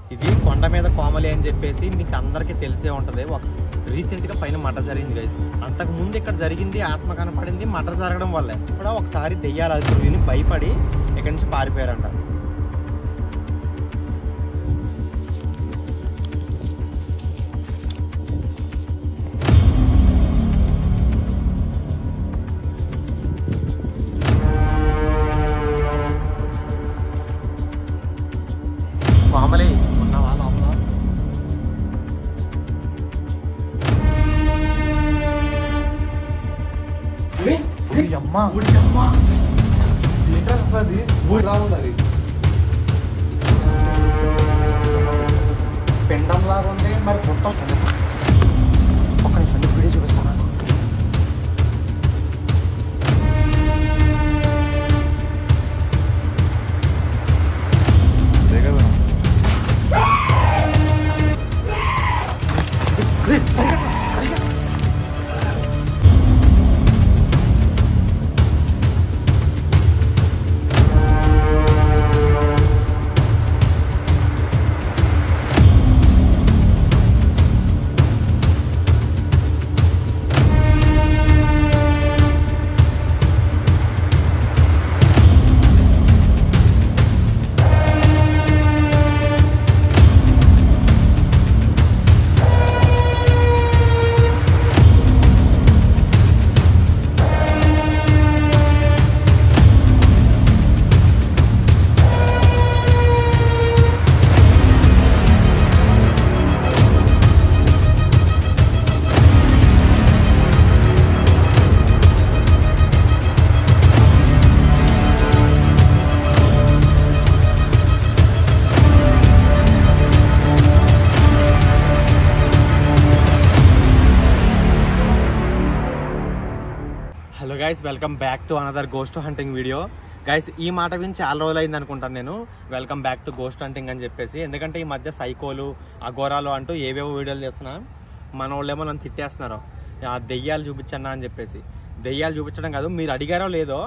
ఇది కొండ మీద కోమలి అని చెప్పేసి మీకు అందరికీ తెలిసే ఉంటుంది ఒక రీసెంట్గా పైన మట జరిగింది గైస్ అంతకు ముందు ఇక్కడ జరిగింది ఆత్మ కనపడింది మట జరగడం వల్లే కూడా ఒకసారి దెయ్యాలు అదుపులు విని భయపడి ఇక్కడి నుంచి పారిపోయారంట కోమలి ఉన్నావా లోపల అమ్మా ఏంట్రా అసలు అది ఊళ్ళా ఉంది అది పిండం లాగా ఉంది మరి గుట్టం ఒక్క నిమిషం వీడియో చూపిస్తాను అదే కదా hello guys welcome back to another ghost hunting video guys ఈ మాట విని చాలా రోజులు అయింది అనుకుంటాను నేను welcome back to ghost hunting అని చెప్పేసి ఎందుకంటే ఈ మధ్య సైకోలు అఘోరాలు అంటూ ఏవేవో వీడియోలు చేస్తున్నా మన వాళ్ళేమో నన్ను తిట్టేస్తున్నారు ఆ దెయ్యాలు చూపించన్నా అని చెప్పేసి దెయ్యాలు చూపించడం కాదు మీరు అడిగారో లేదో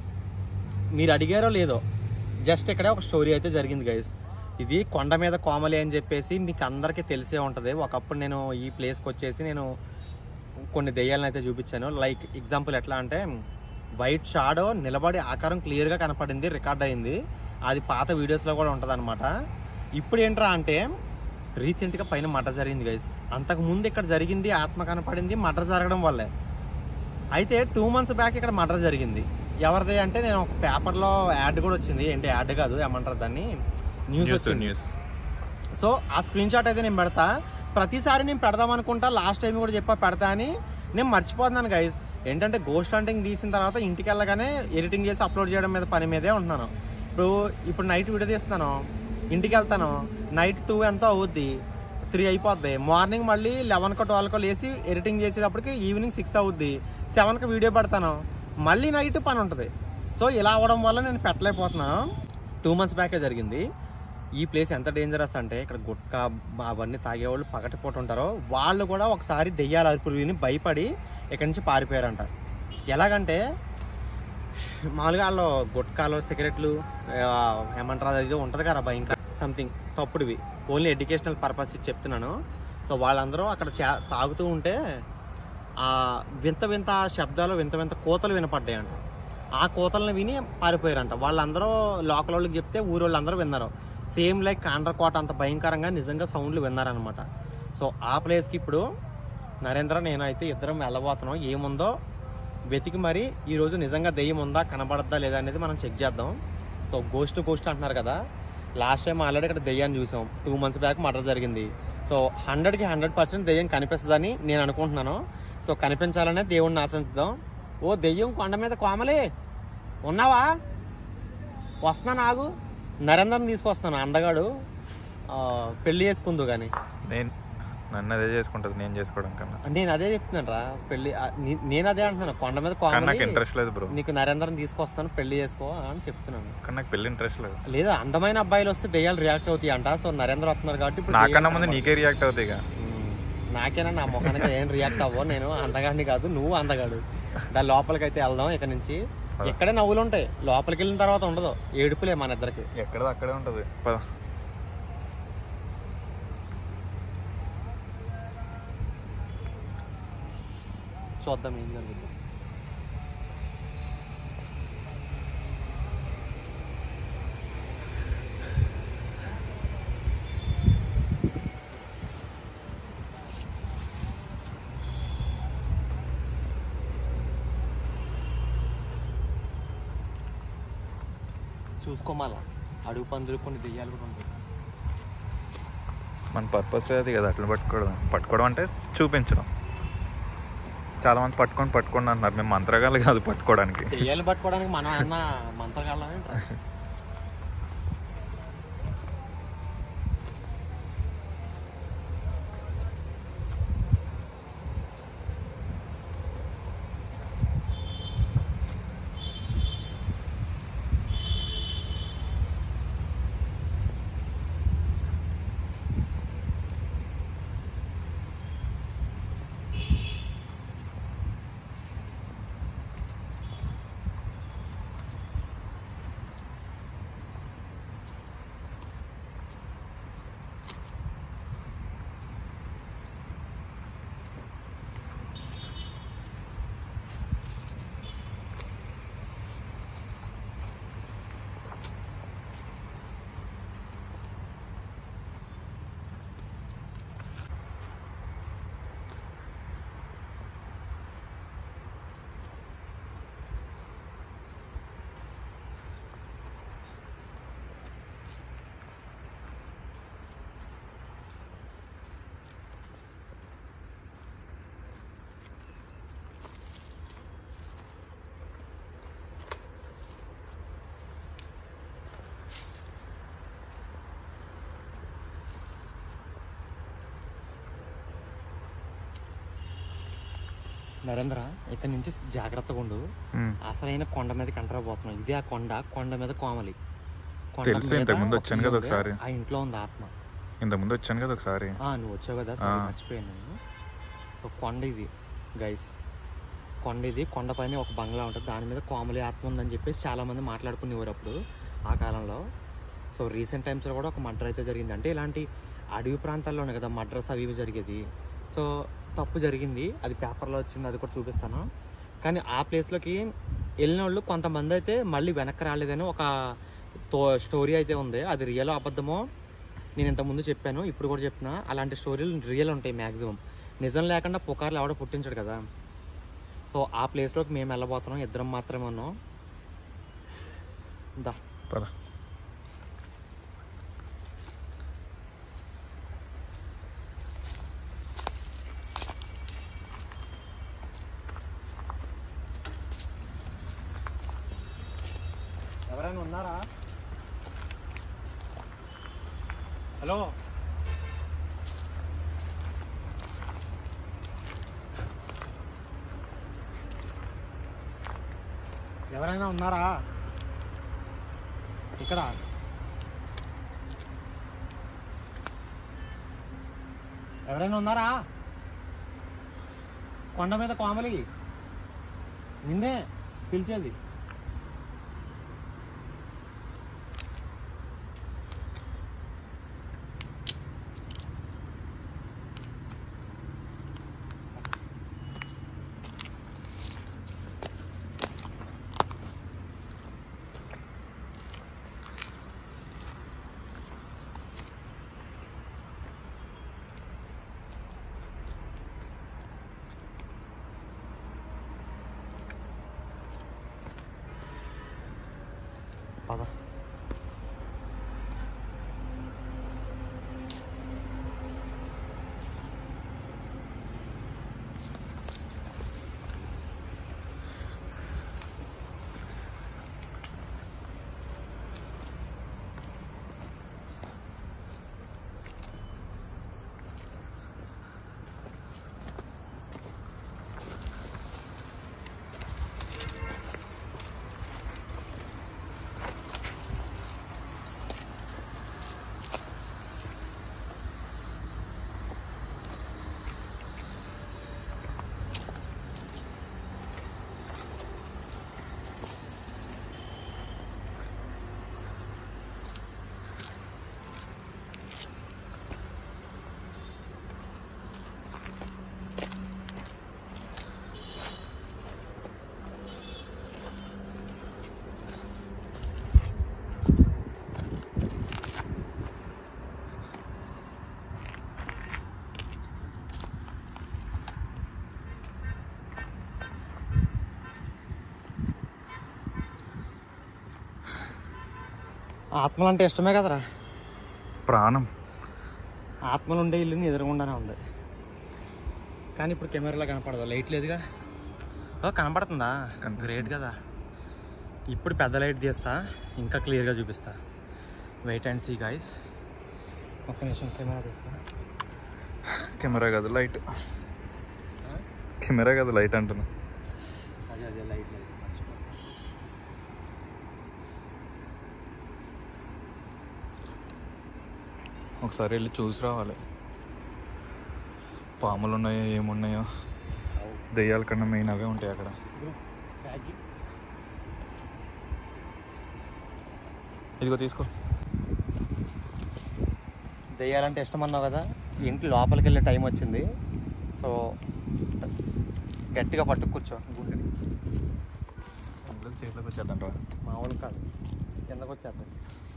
మీరు అడిగారో లేదో జస్ట్ ఇక్కడ ఒక స్టోరీ అయితే జరిగింది గైస్ ఇది కొండ మీద కోమలి అని చెప్పేసి మీకు అందరికీ తెలిసే ఉంటుంది ఒకప్పుడు నేను ఈ ప్లేస్కి వచ్చేసి నేను కొన్ని దెయ్యాలను అయితే చూపించాను లైక్ ఎగ్జాంపుల్ ఎట్లా అంటే వైట్ షాడో నిలబడి ఆకారం క్లియర్గా కనపడింది రికార్డ్ అయింది అది పాత వీడియోస్లో కూడా ఉంటుంది అనమాట ఇప్పుడు ఏంట్రా అంటే రీసెంట్గా పైన మట జరిగింది గైస్ అంతకు ముందు ఇక్కడ జరిగింది ఆత్మ కనపడింది మటర్ జరగడం వల్లే అయితే టూ మంత్స్ బ్యాక్ ఇక్కడ మర్డర్ జరిగింది ఎవరిది అంటే నేను ఒక పేపర్లో యాడ్ కూడా వచ్చింది ఏంటి యాడ్ కాదు ఏమంటారు దాన్ని న్యూస్ న్యూస్ వచ్చింది న్యూస్ సో ఆ స్క్రీన్ షాట్ అయితే నేను పెడతా ప్రతిసారి నేను పెడదాం అనుకుంటా లాస్ట్ టైం కూడా చెప్పా పెడతా అని నేను మర్చిపోతున్నాను గైస్ ఏంటంటే గోస్ట్ హంటింగ్ తీసిన తర్వాత ఇంటికి వెళ్ళగానే ఎడిటింగ్ చేసి అప్లోడ్ చేయడం మీద పని మీదే ఉంటున్నాను ఇప్పుడు ఇప్పుడు నైట్ వీడియో తీస్తున్నాను ఇంటికి వెళ్తాను నైట్ టూ ఎంతో అవుద్ది త్రీ అయిపోద్ది మార్నింగ్ మళ్ళీ లెవెన్కో ట్వెల్వ్కో లేసి ఎడిటింగ్ చేసేటప్పటికి ఈవినింగ్ సిక్స్ అవుద్ది సెవెన్కి వీడియో పెడతాను మళ్ళీ నైట్ పని ఉంటుంది సో ఇలా అవ్వడం వల్ల నేను పెట్టలేకపోతున్నాను టూ మంత్స్ బ్యాకే జరిగింది ఈ ప్లేస్ ఎంత డేంజరస్ అంటే ఇక్కడ గుట్కా బ- అవన్నీ తాగేవాళ్ళు పగటిపూట ఉంటారో వాళ్ళు కూడా ఒకసారి దెయ్యాల అరుపులు విని భయపడి ఇక్కడి నుంచి పారిపోయారంట ఎలాగంటే మామూలుగా వాళ్ళు గుట్కాలు సిగరెట్లు ఆ, ఏమంటారు అది ఏదో ఉంటుంది కదా భయంకర సంథింగ్ తప్పుడువి ఓన్లీ ఎడ్యుకేషనల్ పర్పస్ ఇచ్చి చెప్తున్నాను సో వాళ్ళందరూ అక్కడ చా తాగుతూ ఉంటే ఆ వింత వింత శబ్దాలు వింత వింత కోతలు వినపడ్డాయంట ఆ కోతలను విని పారిపోయారంట వాళ్ళందరూ లోకల్ వాళ్ళకి చెప్తే ఊరోళ్ళు అందరూ విన్నారు సేమ్ లైక్ కాండ్రకోట అంత భయంకరంగా నిజంగా సౌండ్లు విన్నారనమాట సో ఆ ప్లేస్కి ఇప్పుడు నరేంద్ర నేను అయితే ఇద్దరం వెళ్ళబోతున్నాం ఏముందో వెతికి మరి ఈరోజు నిజంగా దెయ్యం ఉందా కనబడద్దా లేదా అనేది మనం చెక్ చేద్దాం సో గోస్ట్ గోస్ట్ అంటున్నారు కదా లాస్ట్ టైం ఆల్రెడీ ఇక్కడ దెయ్యాన్ని చూసాం టూ మంత్స్ బ్యాక్ మర్డర్ జరిగింది సో హండ్రెడ్కి హండ్రెడ్ పర్సెంట్ దెయ్యం కనిపిస్తుందని నేను అనుకుంటున్నాను సో కనిపించాలనే దేవుణ్ణి ఆశిద్దాం ఓ దెయ్యం కొండ మీద కోమలే ఉన్నావా వస్తున్నాను ఆగు నరేంద్రని తీసుకొస్తాను అందగాడు ఆ, పెళ్లి చేసుకుందు కానీ నేను నన్ను అదే చేసుకుంటది నేను చేసుకోవడం కన్నా నేను అదే చెప్తున్నాను రా పెళ్లి ఆ, నీ- నేను అదే అంటున్నాను కొండ మీద కానీ నాకు కోమలి ఇంట్రెస్ట్ లేదు బ్రో నీకు నరేంద్రని తీసుకొస్తాను పెళ్లి చేసుకో అని చెప్తున్నాను కానీ నాకు పెళ్లి ఇంట్రెస్ట్ లేదు లేదా అందమైన అబ్బాయిలు వస్తే దెయ్యాలు రియాక్ట్ అవుతాయి అంట సో నరేంద్ర వస్తున్నారు కాబట్టి ఇప్పుడు నాకన్నా దెయ్యం ముందు నీకే రియాక్ట్ అవుతాయి ఇక ఉమ్, నాకేనా నా ముఖానికి ఏం రియాక్ట్ అవ్వవు నేను అందగాడిని కాదు నువ్వు అందగాడు దాని లోపలికి అయితే వెళ్దాం ఇక్కడ నుంచి ఎక్కడే నవ్వులు ఉంటాయి లోపలికి వెళ్ళిన తర్వాత ఉండదు ఏడుపులే మన ఇద్దరికి ఎక్కడ అక్కడే ఉంటది పద చూద్దాం ఏం జరుగుతుంది చూసుకోమాలా అడుగు పందులు కొన్ని దెయ్యాలు కూడా ఉంటాయి మన పర్పస్ అది కదా అట్లా పట్టుకోవడం పట్టుకోవడం అంటే చూపించడం చాలా మంది పట్టుకొని పట్టుకోండి అంటున్నారు మేము మంత్రగాళ్ళు కాదు పట్టుకోవడానికి దెయ్యాలు పట్టుకోవడానికి మనం అన్న మంత్రగాళ్ళమే నరేంద్ర ఇక్కడ నుంచి జాగ్రత్తగా ఉండు ఉమ్. అసలైన కొండ మీద కంటరాబోతున్నాం ఇదే ఆ కొండ కొండ మీద కోమలి కొండ తెలుసు, మీద ఇంతకు ముందు ఒక వచ్చాను ఇల్లు కదా ఉంది. ఒకసారి. ఆ ఇంట్లో ఉంది ఆత్మ ఇంతకుముందు వచ్చాను కదా ఒకసారి ఆ, నువ్వు వచ్చావు కదా సరే ఆ. మర్చిపోయాను నేను సో కొండ ఇది గైస్ కొండ ఇది కొండ పైన ఒక బంగ్లా ఉంటుంది దాని మీద కోమలి ఆత్మ ఉందని చెప్పేసి చాలామంది మాట్లాడుకునేవారు అప్పుడు ఆ కాలంలో సో రీసెంట్ టైమ్స్లో కూడా ఒక మర్డర్ అయితే జరిగింది అంటే ఇలాంటి అడవి ప్రాంతాల్లోనే కదా మర్డర్స్ అవి ఇవి జరిగేది సో తప్పు జరిగింది అది పేపర్లో వచ్చింది అది కూడా చూపిస్తాను కానీ ఆ ప్లేస్లోకి వెళ్ళిన వాళ్ళు కొంతమంది అయితే మళ్ళీ వెనక్కి రాలేదని ఒక తో స్టోరీ అయితే ఉంది అది రియల్ అబద్ధమో నేను ఇంతకుముందు చెప్పాను ఇప్పుడు కూడా చెప్తున్నా అలాంటి స్టోరీలు రియల్ ఉంటాయి మ్యాక్సిమం నిజం లేకుండా పుకార్లు ఎవడో పుట్టించడు కదా సో ఆ ప్లేస్లోకి మేము వెళ్ళబోతున్నాం ఇద్దరం మాత్రమే ఉన్నాం దా పద ఎవరైనా ఉన్నారా హలో ఎవరైనా ఉన్నారా ఇక్కడ ఎవరైనా ఉన్నారా కొండ మీద కోమలి నిన్నే పిలిచేది ఆత్మలు అంటే ఇష్టమే కదరా ప్రాణం ఆత్మలు ఉండే ఇల్లుని ఎదురుగుండానే ఉంది కానీ ఇప్పుడు కెమెరాలో కనపడదు లైట్ లేదుగా ఓ కనపడుతుందా కనిపిస్తుంది. గ్రేట్ కదా ఇప్పుడు పెద్ద లైట్ తీస్తా ఇంకా క్లియర్గా చూపిస్తా వెయిట్ అండ్ సీ గాయస్ ఒక్క నిమిషం కెమెరా తీస్తా కెమెరా కాదు లైట్ కెమెరా కాదు లైట్ అంటున్నా అదే అదే లైట్ లైట్ ఒకసారి వెళ్ళి చూసి రావాలి పాములు ఉన్నాయో ఏమున్నాయో దెయ్యాల కన్నా మెయిన్ అవే ఉంటాయి అక్కడ ఇదిగో తీసుకో దెయ్యాలంటే ఇష్టం అన్నావు కదా ఇంటి లోపలికి వెళ్ళే టైం వచ్చింది సో గట్టిగా పట్టుకు కూర్చో గుండెని అందులో చేతిలోకి వచ్చేద్దంట మామూలు కాదు కిందకు వచ్చేస్తుంది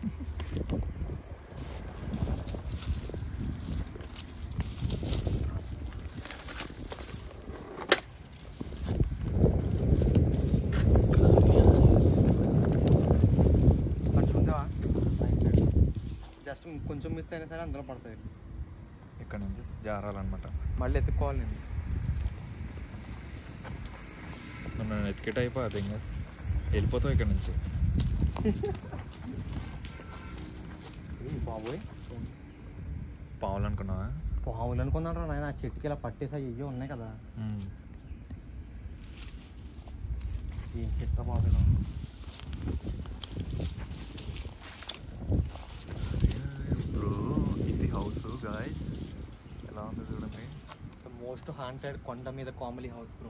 కొంచెం ఉందేవా జస్ట్ కొంచెం మిస్ అయినా సరే అందులో పడతాయి ఇక్కడ నుంచి జారాలన్నమాట మళ్ళీ ఎత్తుక్కోవాలి నేను నువ్వు నన్ను ఎతికెట్ అయిపోతుంది ఇంకా వెళ్ళిపోతావు ఇక్కడ నుంచి బాబోయ్ పావులు అనుకున్నావా పావులు అనుకున్నాడు నాయన ఆ చెట్టుకి ఇలా పట్టేసి అయ్యో ఉన్నాయి కదా ఉమ్. ఏం చెత్త బాబు ఇలా ఉంది. బ్రో ఇది హౌస్ గాయస్ ఎలా ఉంది చూడండి ద మోస్ట్ హాంటెడ్ కొండ మీద కామెడీ హౌస్ బ్రో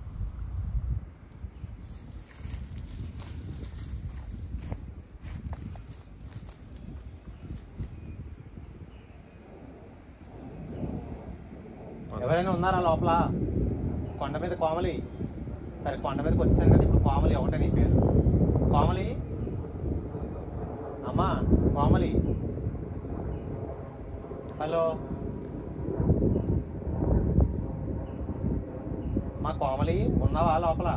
ఎవరైనా ఉన్నారా లోపల కొండ మీద కోమలి సరే కొండ మీదకి వచ్చాను కదా ఇప్పుడు కోమలి ఒకటే నీ పేరు కోమలి అమ్మా కోమలి హలో మా కోమలి ఉన్నావా లోపల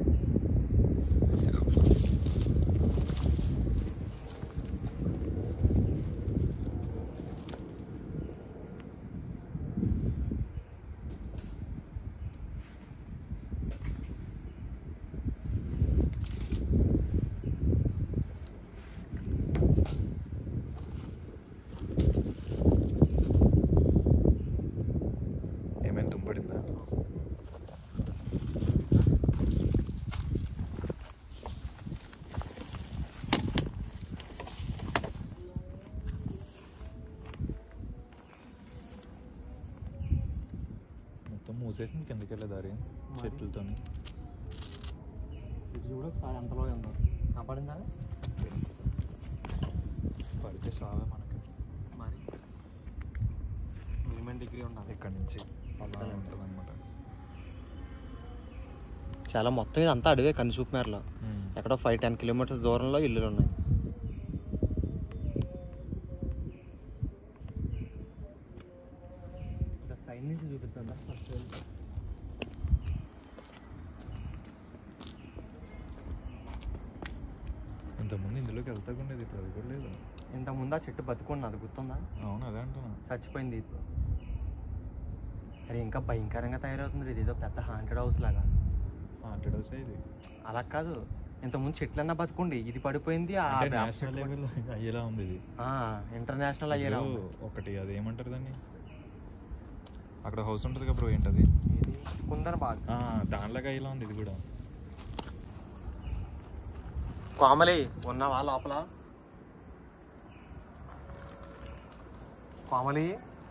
ఏమైనా తుంపడిందా మొత్తం మూసేసింది కిందకి వెళ్ళే దారి మరి. చెట్లతోని ఇది చూడు ఒకసారి ఎంతలో ఉందో కాపాడిందా పడితే సావే మనకి మరి మినిమం డిగ్రీ ఉండాలి ఇక్కడ నుంచి అలా ఉంటుంది అనమాట చాలా మొత్తం ఇది అంతా అడివే కనిచూపు మేరలో ఎక్కడో ఫైవ్ టెన్ కిలోమీటర్స్ దూరంలో ఇల్లులు ఉన్నాయి సైడ్ నుంచి చూపిస్తుందా ఫస్ట్ ఇంతకుముందు ఇందులోకి వెళ్తాకుండేది ఇప్పుడు అది కూడా లేదు ఇంతకుముందు ఆ చెట్టు బతుకున్నది గుర్తుందా అవును అదే అంటున్నా చచ్చిపోయింది ఇప్పుడు అరే ఇంకా భయంకరంగా తయారవుతుంది ఇది ఏదో పెద్ద హాంటెడ్ హౌస్ లాగా హండ్రెడ్ హౌస్ ఇది అలా కాదు ఇంతకుముందు చెట్లన్నా బతుకుండి ఇది పడిపోయింది ఆ అంటే వేప నేషనల్ చెట్టు లెవెల్ అయ్యేలా ఉంది ఇది ఆ, ఇంటర్నేషనల్ అయ్యేలా ఉంది ఇప్పుడు ఒకటి అది ఏమంటారు దాన్ని అక్కడ హౌస్ ఉంటుంది కదా బ్రో ఏంటది ఇది కుందన బాగా ఆ, దానిలాగా అయ్యేలా ఉంది ఇది కూడా కోమలి ఉన్నావా లోపల కోమలి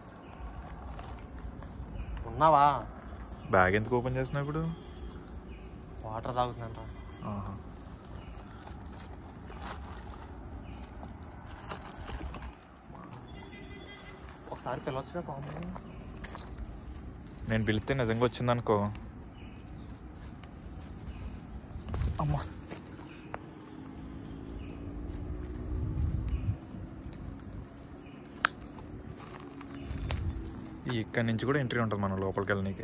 ఉన్నావా బ్యాగ్ ఎందుకు ఓపెన్ చేస్తున్నావు ఇప్పుడు వాటర్ తాగుతుందంట ఆహా. ఒకసారి పిలవచ్చుగా కోమలి నేను పిలిస్తే నిజంగా వచ్చిందనుకో అమ్మా ఈ ఇక్కడి నుంచి కూడా ఎంట్రీ ఉంటుంది మనం లోపలికి వెళ్ళనీకి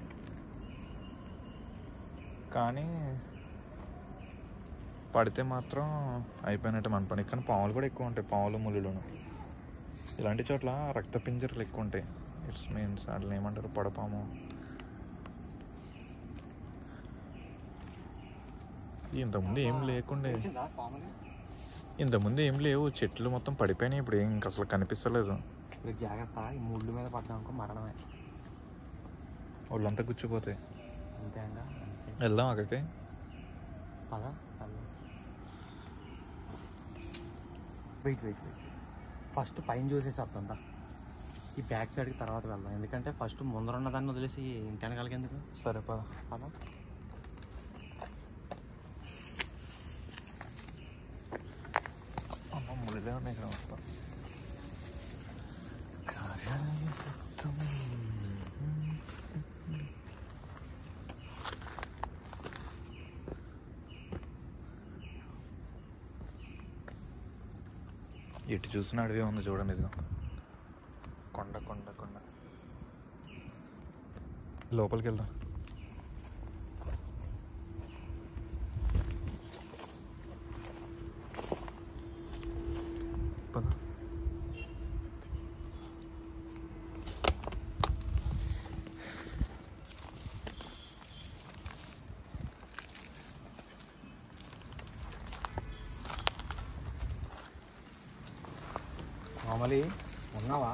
పడితే మాత్రం అయిపోయినట్టు మన పని కానీ పాములు కూడా ఎక్కువ ఉంటాయి పాములు ములులను ఇలాంటి చోట్ల రక్త పింజరలు ఎక్కువ ఉంటాయి ఇట్స్ మీన్స్ వాటిని ఏమంటారు పడపాము ఇంతకుముందు ఏం లేకుండే వచ్చిందా పాములు ఇంతకుముందు ఏం లేవు చెట్లు మొత్తం పడిపోయినాయి ఇప్పుడు ఏం ఇంక అసలు కనిపిస్తలేదు ఇప్పుడు జాగ్రత్త ఈ ముళ్ళు మీద పడ్డామనుకో మరణమే వాళ్ళంతా గుచ్చిపోతాయి అంతే అండి అంతే వెళ్దాం అక్కడికి పద వెయిట్ వెయిట్ వెయిట్ ఫస్ట్ పైన చూసేసి వద్దా ఈ బ్యాక్ సైడ్కి తర్వాత వెళ్దాం ఎందుకంటే ఫస్ట్ ముందరున్న దాన్ని వదిలేసి ఇంటి వెనకాలకి ఎందుకు సరే పద పద అమ్మ ముళ్ళే ఉన్నాయి ఇక్కడ మొత్తం ఎటు చూసిన అడవి ఉంది చూడండి ఇదిగో కొండ కొండ కొండ లోపలికి వెళ్దాం పద మామూలు ఉన్నావా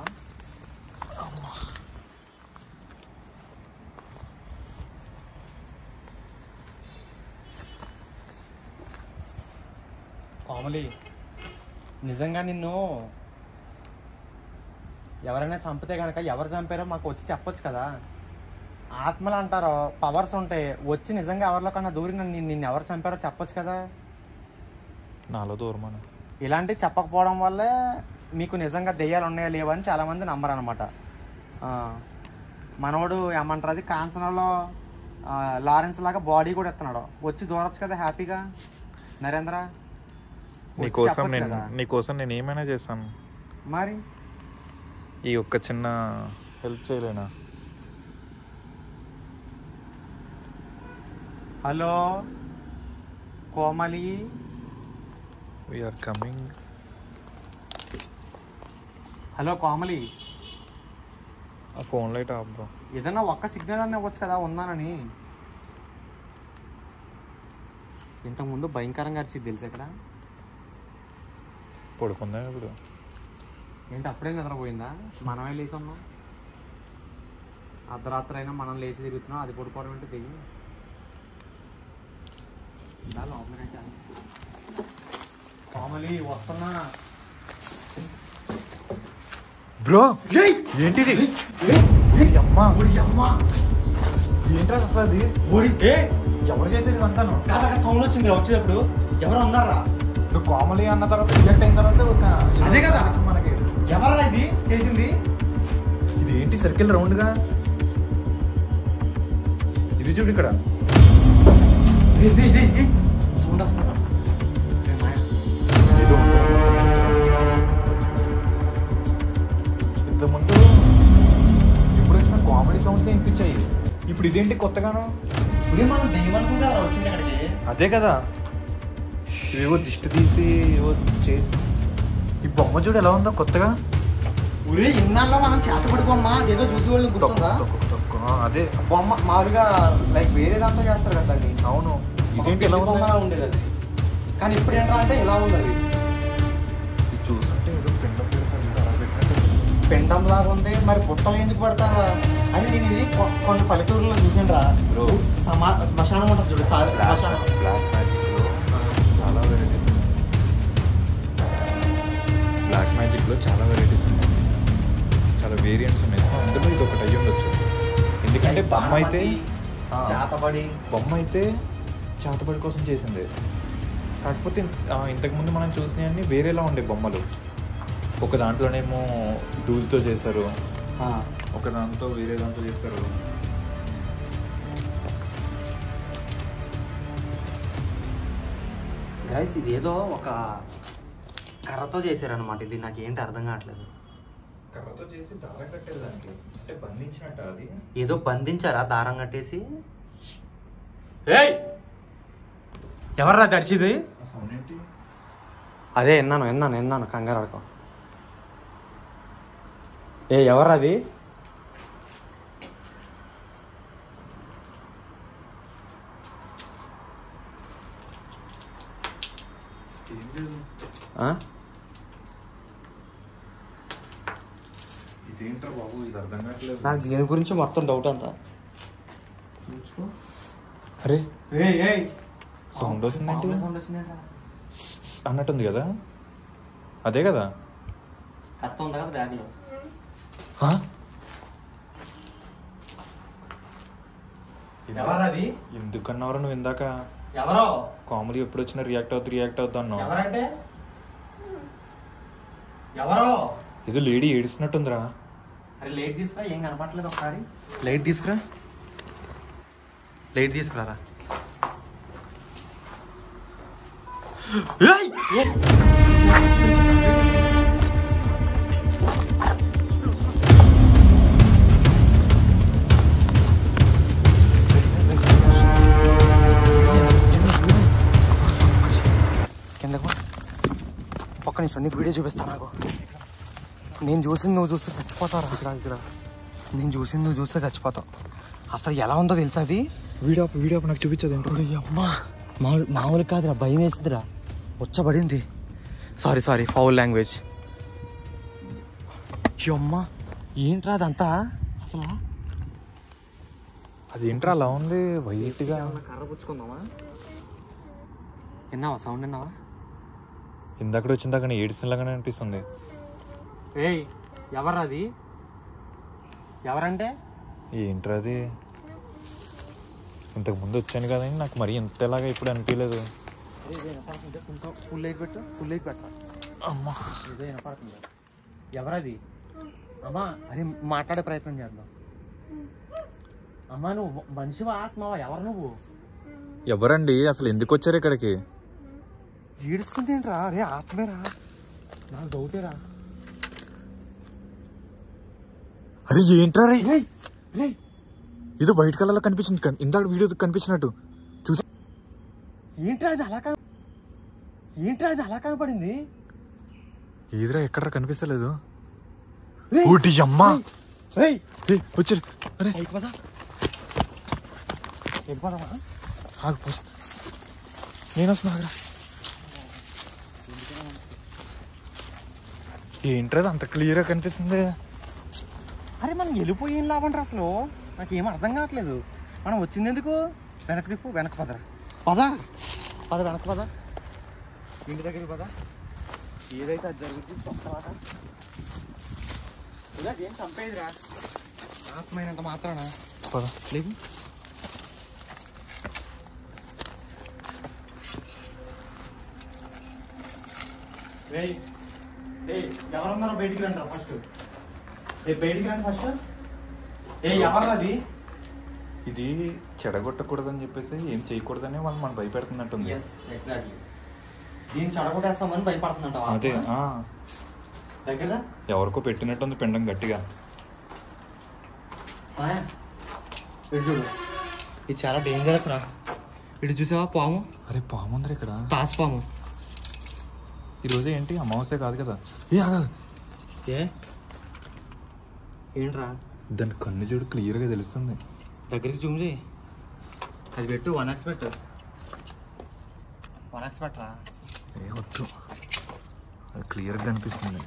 కామలి నిజంగా నిన్ను ఎవరైనా చంపితే కనుక ఎవరు చంపారో మాకు వచ్చి చెప్పొచ్చు కదా ఆత్మలు అంటారో పవర్స్ ఉంటాయి వచ్చి నిజంగా ఎవరిలో కన్నా దూరి నన్ను నిన్ను ఎవరు చంపారో చెప్పొచ్చు కదా నాలో దూరమని ఇలాంటివి చెప్పకపోవడం వల్లే మీకు నిజంగా దెయ్యాలు ఉన్నాయా లేవా అని చాలా మంది నమ్మరు అనమాట మనోడు ఏమంటారు అది కాంచనలో ఆ, లారెన్స్ లాగా బాడీ కూడా ఎత్తున్నాడు వచ్చి దూరొచ్చు కదా హ్యాపీగా నరేంద్ర వచ్చి నీకోసం చెప్పొచ్చు నేను కదా. నీకోసం నేను ఏమైనా చేస్తాను మరి ఈ ఒక్క చిన్న హెల్ప్ చేయలేనా hello Komali we're coming hello Komali ఆ ఫోన్ లైట్ ఆఫ్ బ్రో ఏదైనా ఒక్క సిగ్నల్ అన్న ఇవ్వచ్చు కదా ఉన్నానని ఇంతకుముందు భయంకరంగా అరిచింది తెలుసు ఇక్కడ పడుకుందా ఇప్పుడు ఏంటి అప్పుడే నిద్రపోయిందా మనమే లేచి ఉన్నాం అర్ధరాత్రి అయినా మనం లేచి తిరుగుతున్నాం అది పడుకోవడం అంటే తెగి ఇందా లోపలికి వచ్చాను. కోమలి వస్తున్నా బ్రో ఏంటిది అమ్మా అమ్మా ఏంట్రా అసలు అది ఓడి ఏ ఎవరు చేసేది అంటాను కాదు అక్కడ సౌండ్ వచ్చింది వచ్చేటప్పుడు ఎవరు ఉన్నారా నువ్వు కామలీ అన్న తర్వాత రిజెక్ట్ అయిన తర్వాత ఒక అదే కదా. మనకి ఎవరా ఇది చేసింది ఇది ఏంటి సర్కిల్ రౌండ్ గా ఇది చూడు ఇక్కడ సౌండ్ వస్తుందా ఇది ఇంతకుముందు ఇప్పుడు వచ్చిన కామెడీ సౌండ్స్ వినిపించాయి ఇప్పుడు ఇదేంటి కొత్తగాను ఇప్పుడు మనం దెయ్యం అనుకుంటా వచ్చింది అక్కడికి అదే కదా ఇవేవో దిష్టి తీసి ఏవో చేసి ఈ బొమ్మ చూడు ఎలా ఉందో కొత్తగా ఉరే ఇన్నాళ్ళలో మనం చేతపడి బొమ్మ అదేదో చూసి వాళ్ళు తొక్కు, గుర్తుందా తొక్కు, తొక్కు. ఆ, అదే బొమ్మ మామూలుగా లైక్ వేరే దాంతో చేస్తారు కదా దాన్ని అవును ఒక ఇదేంటి ఎలా పెళ్లి ఉంది బొమ్మలా ఉండేది అది కానీ ఇప్పుడు ఏంట్రా అంటే ఇలా ఉంది అది ఇది చూస్తుంటే ఏదో పిండం పెడతారు ఇంకా అలా పెట్టినట్టు పెండం లాగా ఉంది మరి బుట్టలు ఎందుకు పడతారా అని నేను ఇది కొ- కొన్ని పల్లెటూరులో చూసాను రా Bro. సమా శ్మశానం ఉంటుంది చూడు కా- శ్మశానం బ్లాక్ మ్యాజిక్లో చాలా వెరైటీస్ ఉన్నాయి బ్లాక్ మ్యాజిక్లో చాలా వెరైటీస్ ఉన్నాయి చాలా వేరియంట్స్ ఉన్నాయి సో అందులో ఇది ఒకటి అయ్యి ఉండొచ్చు ఎందుకంటే బొమ్మ అయితే ఆ, చేతబడి బొమ్మ అయితే చేతబడి కోసం చేసింది కాకపోతే ఆ, ఇంతకుముందు మనం చూసినవన్నీ వేరేలా ఉండే బొమ్మలు ఒక దాంట్లోనేమో డూల్తో చేశారు ఆ, ఒక దాంతో వేరే దాంతో చేస్తారు గైస్ ఇదేదో ఒక కర్రతో చేశారనమాట ఇది నాకు ఏంటి అర్థం కావట్లేదు కర్రతో చేసి దారం కట్టేది దానికి అంటే బంధించినట్ట అది ఏదో బంధించారా దారం కట్టేసి ఏయ్ ఎవర్రా దర్శిది సౌండ్ ఏంటి అదే విన్నాను విన్నాను విన్నాను కంగారు అడకం ఏ ఎవర్రా అది ఏం లేదు ఆ? ఇదేంట్రా బాబు ఇది అర్థం కావట్లేదు నాకు దీని గురించి మొత్తం డౌట్ అంతా చూసుకో అరే సౌండ్ వస్తుందేంటి స్ స్ అన్నట్టుంది కదా అదే కదా కత్త ఉంది కదా బ్యాగ్లో ఆ? ఎవరది ఎందుకన్నావు నువ్వు ఇందాక ఎవరో కామెడీ ఎప్పుడు వచ్చినా రియాక్ట్ అవుద్ది రియాక్ట్ అవుద్ది అన్నావు ఎవరంటే ఎవరో ఏదో లేడీ ఏడుస్తున్నట్టుందిరా అరే లైట్ తీసుకురా ఏం కనపట్లేదు ఒకసారి లైట్ తీసుకురా లైట్ తీసుకురారా ఏయ్! ఏ- కిందకు ఒక్క నిమిషం నీకు వీడియో చూపిస్తా నాకు నేను చూసింది నువ్వు చూస్తే చచ్చిపోతావు ఇక్కడ ఇక్కడ నేను చూసింది నువ్వు చూస్తే చచ్చిపోతావు అసలు ఎలా ఉందో తెలుసా అది వీడియో వీడియో నాకు చూపించదు ఏంటో అమ్మా మామూలు మామూలు కాదురా భయం వేసిందిరా వచ్చబడింది సారీ సారీ ఫౌల్ లాంగ్వేజ్ అమ్మా ఏంట్రా అదంతా అసలు అదేంట్రా అలా ఉంది వైట్గా కర్ర పుచ్చుకుందామా విన్నావా సౌండ్ విన్నావా ఇందాక వచ్చిన దాకా ఏడుస్తులాగానే అనిపిస్తుంది ఏయ్ ఎవరది ఎవరంటే ఏంట్రా అది ఇంతకు ముందు వచ్చాను కదా నాకు మరీ ఇంతలాగా ఇప్పుడు అనిపించలేదు కొంచెం ఫుల్ లైట్ పెట్టు ఫుల్ లైట్ పెట్ట అమ్మా ఏదో వినపడుతుంది ఎవరది అమ్మా అరే మాట్లాడే ప్రయత్నం చేద్దాం అమ్మా నువ్వు మనిషివా ఆత్మవా ఎవరు నువ్వు ఎవరండి అసలు ఎందుకు వచ్చారు ఇక్కడికి ఈడుస్తుంది ఏంట్రా అరే ఆత్మేరా నాకు డౌటేరా అరే ఏంట్రా రే రేయ్ రేయ్ ఇది వైట్ కలర్ లో కనిపించింది కన్- ఇందాక వీడియో కనిపించినట్టు చూసి ఏంట్రా ఇది అలా కన ఏంట్రా ఇది అలా కనపడింది ఏదిరా ఎక్కడ కనిపిస్తలేదు రేయ్, ఊటి అమ్మా రేయ్ ఏ, వచ్చారు అరే పైకి పదా వెళ్ళిపోదామా ఆగు పో. నేను వస్తున్నా ఆగురా. ఏంట్రా ఇది అంత క్లియర్గా కనిపిస్తుంది అరే మనం వెళ్ళిపోయి ఏం లాభం రా అసలు నాకేం అర్థం కావట్లేదు మనం వచ్చింది ఎందుకు వెనక్కి తిప్పు వెనక్కి పదరా పదా పద వెనక్కి పద ఇంటి దగ్గరికి పద ఏదైతే అది జరుగుతుంది తొక్కలాట ఇలా ఏం చంపేదిరా ఆత్మైనంత మాత్రాన పద. లేదు ఏయ్ ఏయ్ ఎవరున్నారో బయటికి రండి ఫస్ట్ ఏ బయటికి రండి ఫస్ట్ ఏ ఎవరది ఇది చెడగొట్టకూడదని చెప్పేసి ఏం చేయకూడదని వాళ్ళు మనం భయపెడుతున్నట్టుంది ఎస్ ఎగ్జాక్ట్లీ దీన్ని చెడగొట్టేస్తామని భయపడుతుందంట అదే ఆ, దగ్గర ఎవరికో పెట్టినట్టుంది పిండం గట్టిగా ఇటు చూడు ఇది చాలా డేంజరస్ రా ఇటు చూసావా పాము అరే పాముందిరా ఇక్కడ తాస్ పాము ఈరోజు ఏంటి అమావాస్య కాదు కదా ఏ ఆగా ఏ ఏంట్రా దాని కన్ను చూడు క్లియర్గా తెలుస్తుంది దగ్గరికి జూమ్ చేయి అది పెట్టు వన్ ఎక్స్ పెట్టు వన్ ఎక్స్ పెట్టరా ఏ వద్దు అది క్లియర్గా కనిపిస్తుంది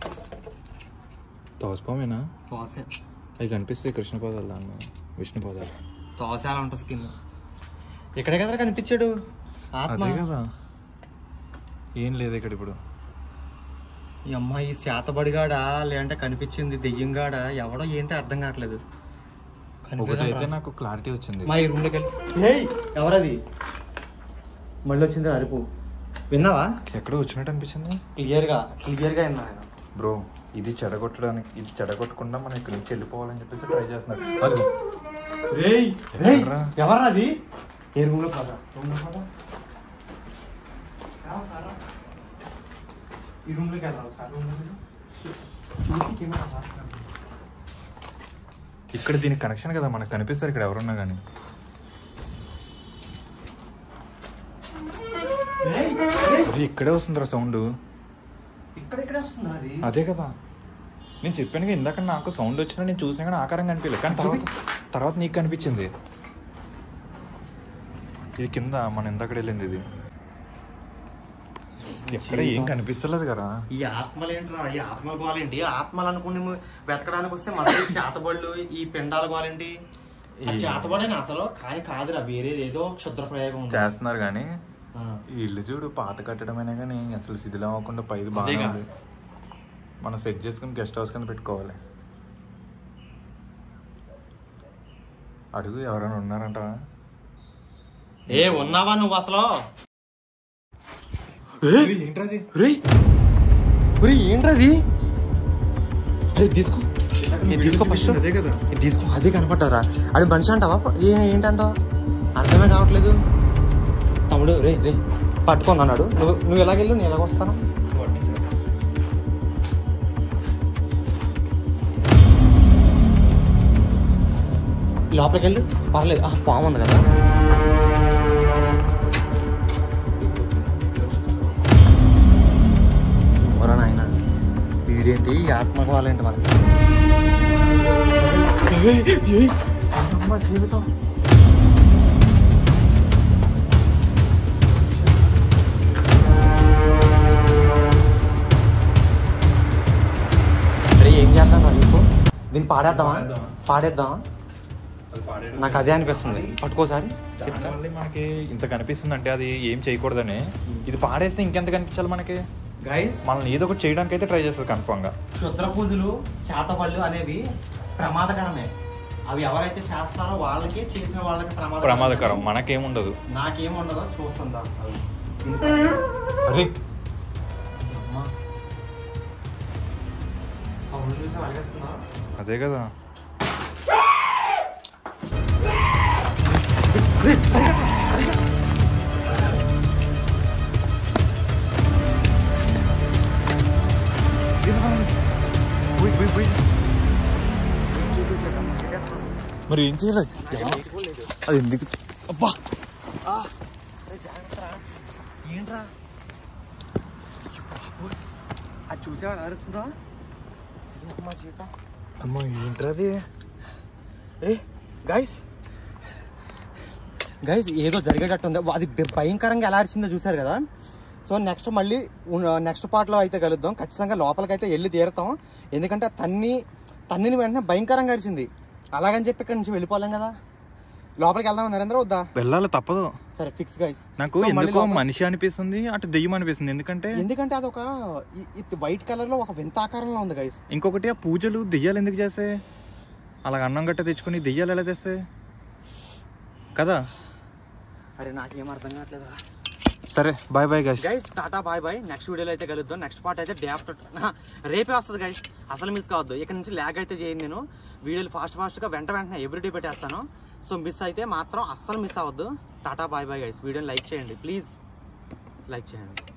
తోసపామేనా తోసే అవి కనిపిస్తాయి కృష్ణ పదాలు దాని మీద విష్ణు పదాలు తోసే అలా ఉంటుంది స్కిన్ ఇక్కడే కదా కనిపించాడు ఆత్మ అదే కదా ఏం లేదు ఇక్కడ ఇప్పుడు ఈ అమ్మాయి శాతబడిగాడా లేదంటే కనిపించింది దెయ్యంగాడా ఎవడో ఏంటి అర్థం కావట్లేదు ఒకటి అయితే కనిపిస్తాను నాకు క్లారిటీ వచ్చింది మా ఈ రూమ్లోకి వెళ్ళి ఏయ్ ఎవరది మళ్ళీ వచ్చింది అరుపు విన్నావా ఎక్కడో వచ్చినట్టు అనిపించింది క్లియర్గా క్లియర్గా విన్నా నేను బ్రో ఇది చెడగొట్టడానికి ఇది చెడగొట్టకుండా మనం ఇక్కడి నుంచి వెళ్ళిపోవాలని చెప్పేసి ట్రై చేస్తున్నారు అది రేయ్ రేయ్ ఎవర్రా? ఎవర్రాది ఏ రూమ్లో పదా రూమ్లో పదా రా ఒకసారి రా. ఈ రూమ్లోకి వెళ్దాం ఒకసారి రూమ్లోకి వెళ్ళు. చూసి కెమెరా పట్టుకురా. ఇక్కడ దీనికి కనెక్షన్ కదా మనకు కనిపిస్తారు ఇక్కడ ఎవరున్నా కానీ అరే ఇక్కడే వస్తుందిరా సౌండ్ ఇక్కడ ఇక్కడే వస్తుంది అది అదే కదా నేను చెప్పాను కదా ఇందాక నాకు సౌండ్ వచ్చినా నేను చూసినా కానీ ఆకారం కనిపించలేదు కానీ తర్వాత తర్వాత నీకు కనిపించింది ఇది కింద మన ఇందాక వెళ్ళింది ఇది ఎక్కడ ఏం కనిపిస్తలేదు కదా ఈ ఆత్మలు ఏంట్రా ఈ ఆత్మల గోలేంటి ఆత్మలు అనుకుని వెతకడానికి వస్తే మళ్ళీ ఈ చేతబళ్ళు ఈ పిండాల గోలేంటి ఆ ఈ- చేతబడేనా అసలు కానీ కాదురా వేరేది ఏదో క్షుద్ర ప్రయోగం ఉంది చేస్తున్నారు కానీ ఆ. ఈ ఇల్లు చూడు పాత కట్టడమైనా కానీ అసలు శిథిలం అవ్వకుండా పైది బాగా అదేగా. ఉంది మనం సెట్ చేసుకుని గెస్ట్ హౌస్ కింద పెట్టుకోవాలి అడుగు ఎవరైనా ఉన్నారంట ఏ ఉన్నావా నువ్వు అసలు ఏంటది రే రే ఏంట్రది అరే తీసుకో ఇది తీసుకో ఫస్ట్ అదే కదా ఇది తీసుకో అదే కనపడ్డారా అది మనిషి అంటావా ఏ ఏంటంటావు అర్థమే కావట్లేదు తమ్ముడు రే రే పట్టుకొని అన్నాడు నువ్వు నువ్వు ఎలాగెళ్ళు నేను ఎలాగ వస్తాను లోపలికి వెళ్ళు పర్లేదు ఆ, పాము ఉంది కదా ఎవరా నాయన వీడేంటి ఈ ఆత్మ కావాలంటే మనకి ఏయ్, ఏయ్, అమ్మ జీవితం అరే ఏం చేద్దాం రా నీకు దీన్ని పాడేద్దామా పాడేద్దామా? పాడేద్దామా నాకు అదే అనిపిస్తుంది పట్టుకోసారి చెప్తా మళ్ళీ మనకి ఇంత కనిపిస్తుంది అంటే అది ఏం చేయకూడదని ఇది పాడేస్తే ఇంకెంత కనిపించాలి మనకి గైస్ మనల్ని ఏదో ఒకటి చేయడానికి అయితే ట్రై చేస్తుంది కన్ఫామ్ గా క్షుద్ర పూజలు చేతబళ్ళు అనేవి ప్రమాదకరమే అవి ఎవరైతే చేస్తారో వాళ్ళకి చేసిన వాళ్ళకి ప్రమాదకరం ప్రమాదకరం మనకేముండదు నాకేముండదో చూస్తుందా అది. అరే అమ్మా. సౌండ్ చూసి అలగేస్తుందా అదే కదా మరి ఏం చేయలేదు అది ఎందుకు అబ్బా ఏంట్రా అది చూసేవాడు అరుస్తుందా అమ్మా సీత అమ్మ ఏంట్రది ఏ గైస్ గైస్ ఏదో జరిగేటట్టు ఉంది అది భ- భయంకరంగా ఎలా అరిచిందో చూసారు కదా సో నెక్స్ట్ మళ్ళీ నెక్స్ట్ పార్ట్లో అయితే కలుద్దాం ఖచ్చితంగా లోపలికి అయితే వెళ్ళి తీరుతాం ఎందుకంటే తన్ని తన్నిని వెంటనే భయంకరంగా అరిచింది అలాగని చెప్పి ఇక్కడి నుంచి వెళ్ళిపోలేం కదా లోపలికి వెళ్దాం నరేంద్ర వద్దా వెళ్ళాలి తప్పదు సరే ఫిక్స్ గైస్ నాకు ఎందుకో మనిషి అనిపిస్తుంది అటు దెయ్యం అనిపిస్తుంది ఎందుకంటే ఎందుకంటే అది ఒక వైట్ కలర్ లో ఒక వింత ఆకారంలో ఉంది గైస్ ఇంకొకటి ఆ పూజలు దెయ్యాలు ఎందుకు చేస్తాయి అలాగ అన్నం గట్ట తెచ్చుకొని దెయ్యాలు ఎలా తెస్తాయి కదా అరే నాకేం అర్థం కావట్లేదు సరే bye bye guys guys tata bye bye next వీడియోలో అయితే కలుద్దాం నెక్స్ట్ పార్ట్ అయితే డే ఆఫ్టర్ రేపే వస్తుంది గైస్ అసలు మిస్ కావద్దు ఇక్కడ నుంచి ల్యాగ్ అయితే చేయను నేను వీడియోలు ఫాస్ట్ ఫాస్ట్గా వెంట వెంటనే ఎవ్రీడే పెట్టేస్తాను సో మిస్ అయితే మాత్రం అస్సలు మిస్ అవ్వద్దు టాటా బాయ్ బాయ్ గైస్ వీడియోని లైక్ చేయండి ప్లీజ్ లైక్ చేయండి